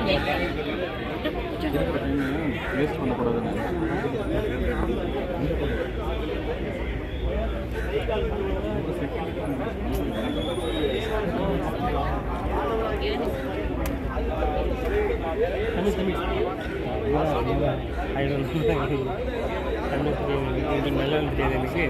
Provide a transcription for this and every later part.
இருக்கிற time waste பண்ணக்கூடாதுன்னு I don't know கண்ணு தெரியாது நல்லா தெரியாது எனக்கு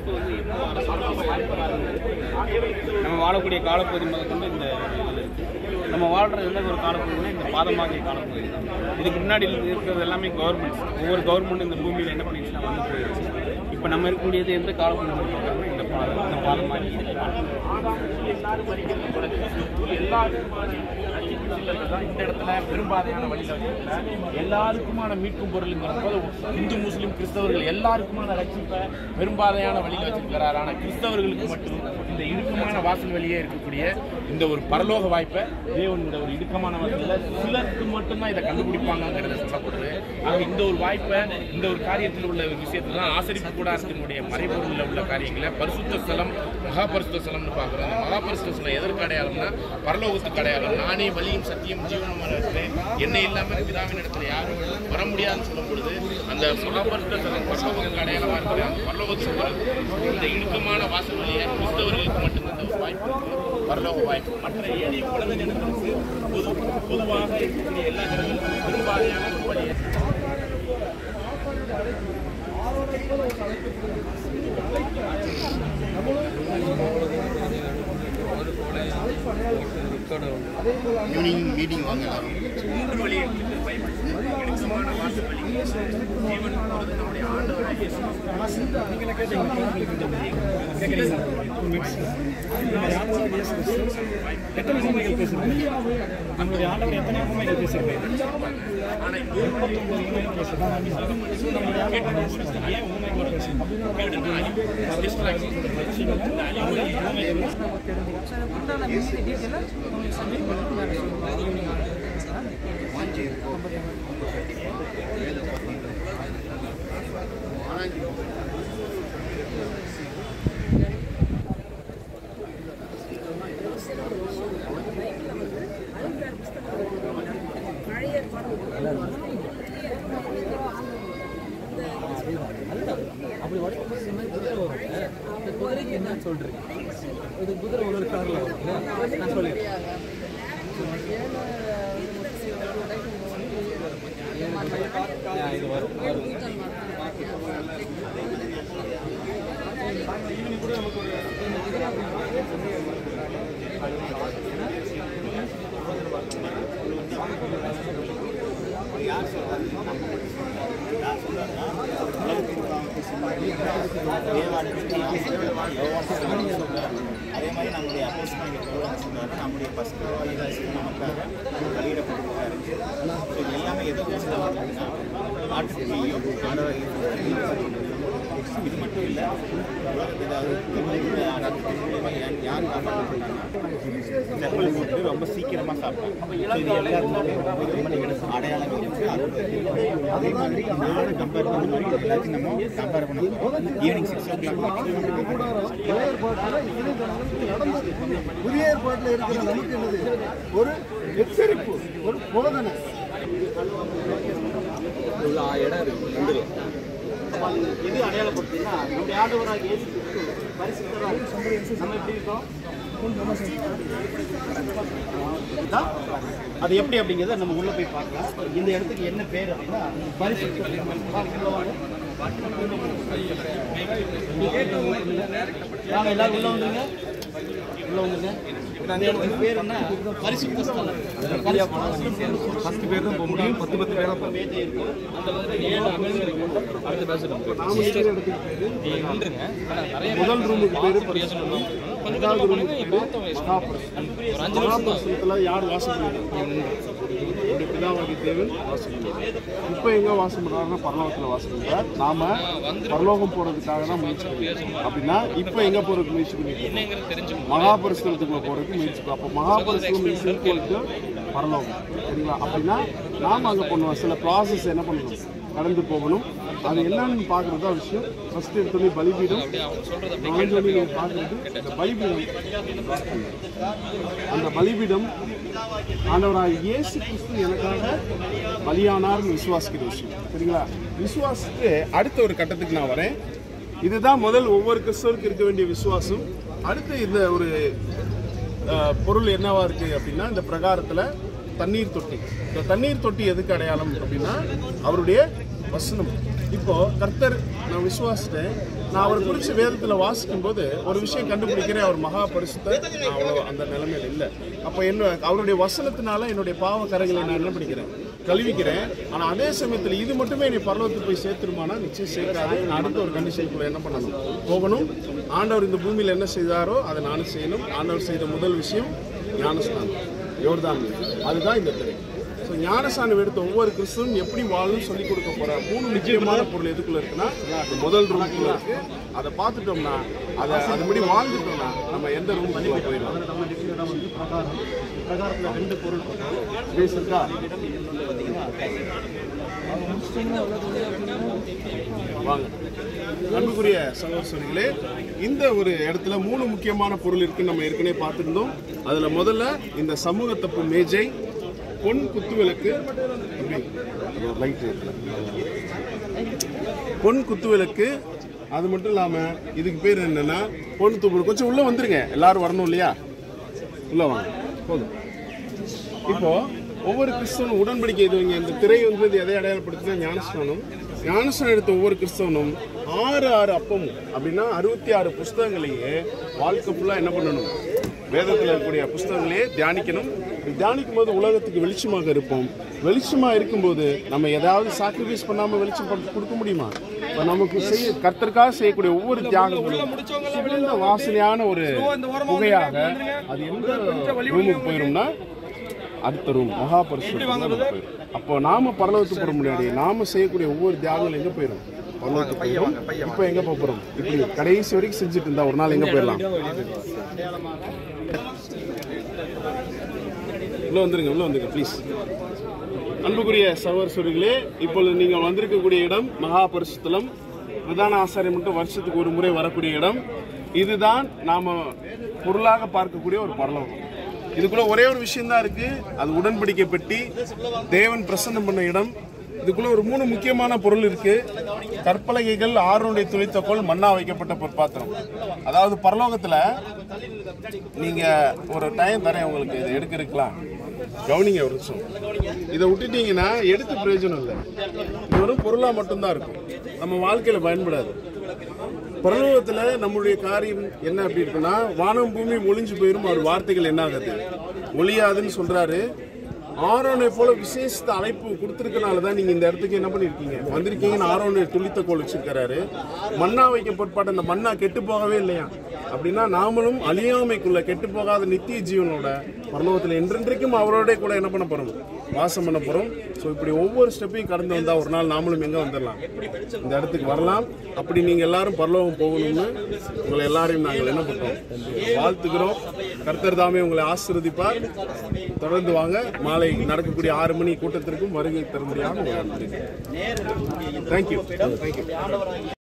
நம்ம வாழக்கூடிய காலப்பகுதி முதற்கொண்டு இந்த நம்ம வாழ்கிற எந்த ஒரு காலப்பகுதினா இந்த பாதமாகிய காலப்பகுதி தான் இதுக்கு முன்னாடி இருக்கிறது எல்லாமே கவர்மெண்ட் ஒவ்வொரு கவர்மெண்ட் இந்த பூமியில் என்ன பண்ணிடுச்சுன்னா வந்து போயிடுச்சு இப்போ நம்ம இருக்கக்கூடியது எந்த காலப்பகுதி இருக்காங்க இந்த பாதம் இந்த பாதமாகி இந்த இடத்துல பெரும்பாதையான வழியில் வச்சிருக்கல எல்லாருக்குமான மீட்கும் பொருளுங்கிறப்போ இந்து முஸ்லீம் கிறிஸ்தவர்கள் எல்லாருக்குமான ரட்சிப்பை பெரும்பாதையான வழியில் வச்சிருக்கிறார் ஆனால் கிறிஸ்தவர்களுக்கு மட்டும் இந்த இடுக்கமான வாசல் வழியே இருக்கக்கூடிய இந்த ஒரு பரலோக வாய்ப்பை தேவன் இந்த ஒரு இடுக்கமான வாசலில் சிலருக்கு மட்டும்தான் இதை கண்டுபிடிப்பாங்கிறத சொல்லப்படுது ஆக இந்த ஒரு வாய்ப்பை இந்த ஒரு காரியத்தில் உள்ள ஒரு விஷயத்துல தான் ஆசரிப்பு கூடாரத்தினுடைய மறைபொருளில் உள்ள காரியங்களை பரிசுத்த ஸ்தலம் மகா பரிசுத்த ஸ்தலம்னு பார்க்குறோம் அந்த மகா பரிசுத்த ஸ்தலம் எதற்கு அடையாளம்னா பரலோகத்துக்கு அடையாளம் நானே வழியும் சத்தியம் ஜீவனமாக இருக்கிறேன் என்னை இல்லாமல் பிதாவின் இடத்துல யாரும் வர முடியாதுன்னு சொல்லும் பொழுது அந்த மகா பரிசுத்த ஸ்தலம் பரலோகத்துக்கு அடையாளமாக இருக்கிற அந்த பரலோகத்துக்கு இந்த இடுக்கமான வாசல் வழியை கிறிஸ்தவர்களுக்கு மட்டும்தான் இந்த ஒரு வாய்ப்பு இருக்கு பரலோக வாய்ப்பு மற்ற ஏனைய உலக ஜனங்களுக்கு பொது பொதுவாக இருக்கக்கூடிய எல்லா ஜனங்களுக்கும் பெரும்பாலான ஒரு வழியை ஈவினிங் மீட்டிங் வாங்க எல்லாரும் மூன்று வழி இருக்குது பைபிள் இடுக்கமான வாசல் வழி ஜீவன் போகிறது நம்முடைய ஆண்டவராகிய இயேசு எத்தனை உண்மைகள் பேசுகிறேன் நம்மளுடைய ஆண்டவர் எத்தனை உண்மைகள் பேசுகிறேன் நம்மளுடைய ஆண்டவர் ஏன் உண்மைகள் பேசுகிறேன் அப்படி உடைக்கும் போது குதிரை வரும் இந்த குதிரைக்கு என்னன்னு சொல்றீங்க இது குதிரை ஒரு ஒரு கலர்ல வரும் நான் சொல்லிடுறேன் இது வரும் வரும் அதே மாதிரி நம்முடைய அப்போஸ் சொன்னார் நம்முடைய ஃபஸ்ட் நமக்காக வெளியிடப்பட்டிருக்காரு ஸோ இது எல்லாமே எதை வச்சு தான் பார்த்தீங்கன்னா ஆட்டுக்குட்டியும் ஆண்டவர் இது மட்டும் இல்லை உலகத்தில் ஏதாவது ரத்தத்தின் மூலியமா யார் யார் காப்பாற்றப்பட்டாங்கன்னா செப்பல் போட்டு ரொம்ப சீக்கிரமாக சாப்பிட்டாங்க So இது எல்லாருக்குமே ரொம்ப ரொம்ப அடையாளம் இருக்கு அது அதே மாதிரி இந்த ஆடை கம்பேர் பண்ண மாதிரி இது எல்லாத்தையும் நம்ம கம்பேர் பண்ண ஈவினிங் சிக்ஸ் ஓ கிளாக் புதிய ஏற்பாட்டில் இருக்கிற நமக்கு என்னது ஒரு எச்சரிப்பு ஒரு போதனை எது அடையாளப்படுத்தினா நம்முடைய ஆண்டவராக இயேசு கிறிஸ்து பரிசுத்தராக நம்ம எப்படி இருக்கோம் இதுதான். அது எப்படி அப்படிங்கிறத நம்ம உள்ள போய் பார்க்கலாம் இந்த இடத்துக்கு என்ன பேர் அப்படின்னா பரிசுத்த வாங்க எல்லாரும் உள்ள வந்துருங்க உள்ள வந்துருங்க இந்த இடத்துக்கு பேர் என்ன பரிசுத்த ஸ்தலம் பத்து பேர் தான் போக முடியும் பத்து பத்து பேரா போகும் பேஜ் இருக்கு அந்த வந்து ஏழு அகல்களை கொண்டு அடுத்த பேசணும் முதல் ரூமுக்கு பேரு ரெண்டாவது ரூமுக்கு பேரு மகாபிரசனத்தில் யார் வாசம் பண்ணுறாங்க என்னுடைய பிதாவாகி தேவன் வாசம் பண்ணுறார் இப்போ எங்கே வாசம் பண்ணுறாருன்னா பரலோகத்தில் வாசம் பண்ணுறார் நாம பரலோகம் போகிறதுக்காக தான் முயற்சி பண்ணிருக்கோம் அப்படின்னா இப்போ எங்கே போகிறதுக்கு முயற்சி பண்ணிருக்கோம் மகாபரிசுத்தலத்துக்குள்ள போகிறதுக்கு முயற்சி பண்ணோம். அப்போ மகாபரிசுத்தலம் is equal to பரலோகம் சரிங்களா அப்படின்னா நாம் அங்கே பண்ணுவோம் சில ப்ராசஸ் என்ன பண்ணணும் கடந்து போகணும் அது என்னன்னு பார்க்குறது தான் விஷயம் ஃபர்ஸ்ட் எடுத்தோடனே பலிபீடம் நான் சொல்லி நீங்கள் பார்க்குறது இந்த பலிபீடம் அந்த பலிபீடம் ஆண்டவராக இயேசு கிறிஸ்து எனக்காக பலியானார்னு விசுவாசிக்கிற விஷயம் சரிங்களா விசுவாசித்து அடுத்த ஒரு கட்டத்துக்கு நான் வரேன் இதுதான் முதல் ஒவ்வொரு கிறிஸ்தவருக்கு இருக்க வேண்டிய விசுவாசம் அடுத்து இந்த ஒரு அஹ், பொருள் என்னவா இருக்கு அப்படின்னா இந்த பிரகாரத்துல தண்ணீர் தொட்டி இந்த தண்ணீர் தொட்டி எதுக்கு அடையாளம் அப்படின்னா அவருடைய வசனம் இப்போ கர்த்தர் நான் விசுவாசித்தேன் நான் அவரை குறித்து வேதத்தில் வாசிக்கும் போது ஒரு விஷயம் கண்டுபிடிக்கிறேன் அவர் மகா பரிசுத்த நான் அவ்வளோ அந்த நிலைமையில இல்லை அப்போ என்ன அவருடைய வசனத்தினால என்னுடைய பாவ கரைகளை நான் என்ன பண்ணிக்கிறேன் கழுவிக்கிறேன் ஆனால் அதே சமயத்தில் இது மட்டுமே என்னை பரலோகத்துக்கு போய் சேர்த்துருமானா நிச்சயம் சேர்க்காது நான் அடுத்த ஒரு கண்டிஷனுக்குள்ள என்ன பண்ணணும் போகணும் ஆண்டவர் இந்த பூமியில் என்ன செய்தாரோ அதை நானும் செய்யணும் ஆண்டவர் செய்த முதல் விஷயம் ஞானஸ்நானம் யோர்தான் அதுதான் இந்த திரை ஸோ ஞானஸ்நானம் எடுத்த ஒவ்வொரு கிறிஸ்துவும் எப்படி வாழணும் சொல்லி கொடுக்க போற மூணு முக்கியமான பொருள் எதுக்குள்ள இருக்குன்னா இந்த முதல் ரூமுக்குள்ள இருக்கு அதை பார்த்துட்டோம்னா அதை அதுபடி வாழ்ந்துட்டோம்னா நம்ம எந்த ரூமுக்குள்ள போயிடலாம் பிரகாரத்தில் ரெண்டு பொருள் பேசிருக்கா வாங்க அன்புக்குரிய சகோதரர்களே இந்த ஒரு இடத்துல மூணு முக்கியமான பொருள் இருக்குன்னு நம்ம ஏற்கனவே பார்த்துருந்தோம் அதுல முதல்ல இந்த சமூக தப்பு மேஜை பொன் குத்துவிளக்கு லைட் பொன் குத்துவிளக்கு அது மட்டும் இல்லாம இதுக்கு பேர் என்னன்னா பொன் தூப்பு கொஞ்சம் உள்ள வந்துருங்க எல்லாரும் வரணும் இல்லையா உள்ள வாங்க போதும் இப்போ ஒவ்வொரு கிறிஸ்தவனும் உடன்படிக்கை இது இங்க இந்த திரை வந்து இது எதை அடையாளப்படுத்தினா ஞானஸ்நானம் ஞானஸ்நானம் எடுத்த ஒவ்வொரு கிறிஸ்தவனும் ஆறு ஆறு அப்பமும் அப்படின்னா அறுபத்தி ஆறு புஸ்தகங்களையே வாழ்க்கை ஃபுல்லாக என்ன பண்ணணும் வேதத்தில் இருக்கக்கூடிய புஸ்தகங்களையே தியானிக்கணும் இப்படி தியானிக்கும் போது உலகத்துக்கு வெளிச்சமாக இருப்போம் வெளிச்சமாக இருக்கும்போது நம்ம ஏதாவது சாக்ரிஃபைஸ் பண்ணாமல் வெளிச்சம் பண்ண- கொடுக்க முடியுமா இப்போ நமக்கு செய்ய கர்த்தருக்காக செய்யக்கூடிய ஒவ்வொரு தியாகங்களும் சிறந்த வாசனையான ஒரு புகையாக அது எந்த ரூமுக்கு போயிரும்னா அடுத்த ரூம் மகாபரிசு அப்போ நாம பரலோகத்துக்கு போற முன்னாடி நாம செய்யக்கூடிய ஒவ்வொரு தியாகங்களும் எங்க போயிடும் பரலோகத்துக்கு போயிடும் இப்போ எங்க போக போறோம் இப்படி கடைசி வரைக்கும் செஞ்சுட்டு இருந்தா ஒரு நாள் எங்க போயிடலாம் உள்ள வந்துருங்க உள்ள வந்துருங்க ப்ளீஸ் அன்புக்குரிய சகோதரர்களே இப்பொழுது நீங்கள் வந்திருக்கக்கூடிய இடம் மகா பரிசுத்தலம் பிரதான ஆசாரியம் மட்டும் வருஷத்துக்கு ஒரு முறை வரக்கூடிய இடம் இதுதான் நாம பொருளாக பார்க்கக்கூடிய ஒரு பரலோகம் இதுக்குள்ள ஒரே ஒரு விஷயம் தான் இருக்கு அது உடன்படிக்கை பெட்டி தேவன் பிரசன்னம் பண்ண இடம் இதுக்குள்ள ஒரு மூணு முக்கியமான பொருள் இருக்கு கற்பலகைகள் ஆறுனுடைய துளித்தக்கோள் மண்ணா வைக்கப்பட்ட பொற்பாத்திரம் அதாவது பரலோகத்துல நீங்க ஒரு டைம் தரேன் உங்களுக்கு இதை எடுக்க இருக்கலாம் கவனிங்க ஒரு நிமிஷம் இதை விட்டுட்டீங்கன்னா எடுத்து பிரயோஜனம் இல்லை இது வெறும் பொருளா மட்டும்தான் இருக்கும் நம்ம வாழ்க்கையில பயன்படாது பரலோகத்துல நம்மளுடைய காரியம் என்ன அப்படி இருக்குன்னா வானம் பூமி ஒளிஞ்சு போயிரும் அவர் வார்த்தைகள் என்ன ஆகுது ஒளியாதுன்னு சொல்றாரு ஆரோனை போல விசேஷத்த அழைப்பு கொடுத்துருக்கனால தான் நீங்க இந்த இடத்துக்கு என்ன பண்ணிருக்கீங்க வந்திருக்கீங்கன்னு ஆரோனை துளித்த கோல் வச்சிருக்காரு மண்ணா வைக்கப்பட்ட அந்த மண்ணா கெட்டு போகவே இல்லையா அப்படின்னா நாமளும் அழியாமைக்குள்ள கெட்டு போகாத நித்திய ஜீவனோட பரலோகத்தில் என்றென்றைக்கும் அவரோட கூட என்ன பண்ண போறோம் வாசம் பண்ண போறோம் ஸோ இப்படி ஒவ்வொரு ஸ்டெப்பையும் கடந்து வந்தா ஒரு நாள் நாமளும் எங்க வந்துடலாம் இந்த இடத்துக்கு வரலாம் அப்படி நீங்க எல்லாரும் பரலோகம் போகணும்னு உங்களை எல்லாரையும் நாங்கள் என்ன பண்றோம் வாழ்த்துக்கிறோம் கர்த்தர் தாமே உங்களை ஆசீர்வதிப்பார் தொடர்ந்து வாங்க மாலை நடக்கக்கூடிய ஆறு மணி கூட்டத்திற்கும் வருகை தர முடியாமல் தேங்க்யூ தேங்க்யூ